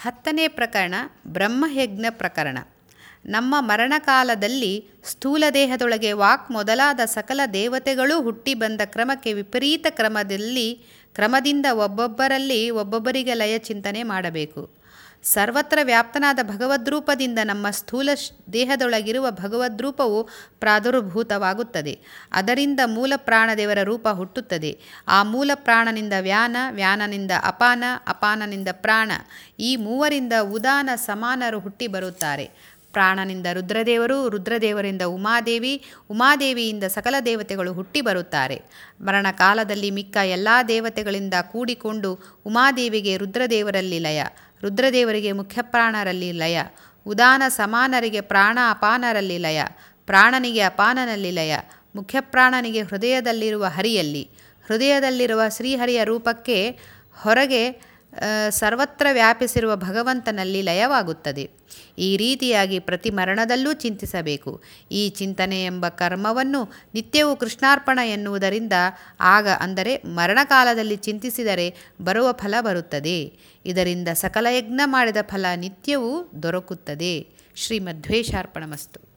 ಹತ್ತನೇ ಪ್ರಕರಣ ಬ್ರಹ್ಮಯಜ್ಞ ಪ್ರಕರಣ ನಮ್ಮ ಮರಣಕಾಲದಲ್ಲಿ ಸ್ಥೂಲ ದೇಹದೊಳಗೆ ವಾಕ್ ಮೊದಲಾದ ಸಕಲ ದೇವತೆಗಳೂ ಹುಟ್ಟಿ ಬಂದ ಕ್ರಮಕ್ಕೆ ವಿಪರೀತ ಕ್ರಮದಲ್ಲಿ ಕ್ರಮದಿಂದ ಒಬ್ಬೊಬ್ಬರಲ್ಲಿ ಒಬ್ಬೊಬ್ಬರಿಗೆ ಲಯ ಚಿಂತನೆ ಮಾಡಬೇಕು ಸರ್ವತ್ರ ವ್ಯಾಪ್ತನಾದ ಭಗವದ್ರೂಪದಿಂದ ನಮ್ಮ ಸ್ಥೂಲ ದೇಹದೊಳಗಿರುವ ಭಗವದ್ರೂಪವು ಪ್ರಾದುರ್ಭೂತವಾಗುತ್ತದೆ ಅದರಿಂದ ಮೂಲ ಪ್ರಾಣದೇವರ ರೂಪ ಹುಟ್ಟುತ್ತದೆ ಆ ಮೂಲ ಪ್ರಾಣನಿಂದ ವ್ಯಾನ ವ್ಯಾನನಿಂದ ಅಪಾನ ಅಪಾನನಿಂದ ಪ್ರಾಣ ಈ ಮೂವರಿಂದ ಉದಾನ ಸಮಾನರು ಹುಟ್ಟಿ ಬರುತ್ತಾರೆ ಪ್ರಾಣನಿಂದ ರುದ್ರದೇವರು ರುದ್ರದೇವರಿಂದ ಉಮಾದೇವಿ ಉಮಾದೇವಿಯಿಂದ ಸಕಲ ದೇವತೆಗಳು ಹುಟ್ಟಿ ಬರುತ್ತಾರೆ ಮರಣಕಾಲದಲ್ಲಿ ಮಿಕ್ಕ ಎಲ್ಲ ದೇವತೆಗಳಿಂದ ಕೂಡಿಕೊಂಡು ಉಮಾದೇವಿಗೆ ರುದ್ರದೇವರಲ್ಲಿ ಲಯ ರುದ್ರದೇವರಿಗೆ ಮುಖ್ಯಪ್ರಾಣರಲ್ಲಿ ಲಯ ಉದಾನ ಸಮಾನರಿಗೆ ಪ್ರಾಣ ಅಪಾನರಲ್ಲಿ ಲಯ ಪ್ರಾಣನಿಗೆ ಅಪಾನನಲ್ಲಿ ಲಯ ಮುಖ್ಯಪ್ರಾಣನಿಗೆ ಹೃದಯದಲ್ಲಿರುವ ಹರಿಯಲ್ಲಿ ಹೃದಯದಲ್ಲಿರುವ ಶ್ರೀಹರಿಯ ರೂಪಕ್ಕೆ ಹೊರಗೆ ಸರ್ವತ್ರ ವ್ಯಾಪಿಸಿರುವ ಭಗವಂತನಲ್ಲಿ ಲಯವಾಗುತ್ತದೆ ಈ ರೀತಿಯಾಗಿ ಪ್ರತಿ ಮರಣದಲ್ಲೂ ಚಿಂತಿಸಬೇಕು ಈ ಚಿಂತನೆ ಎಂಬ ಕರ್ಮವನ್ನು ನಿತ್ಯವೂ ಕೃಷ್ಣಾರ್ಪಣ ಎನ್ನುವುದರಿಂದ ಆಗ ಅಂದರೆ ಮರಣಕಾಲದಲ್ಲಿ ಚಿಂತಿಸಿದರೆ ಬರುವ ಫಲ ಬರುತ್ತದೆ ಇದರಿಂದ ಸಕಲ ಯಜ್ಞ ಮಾಡಿದ ಫಲ ನಿತ್ಯವೂ ದೊರಕುತ್ತದೆ ಶ್ರೀಮಧ್ವೇಶಾರ್ಪಣಮಸ್ತು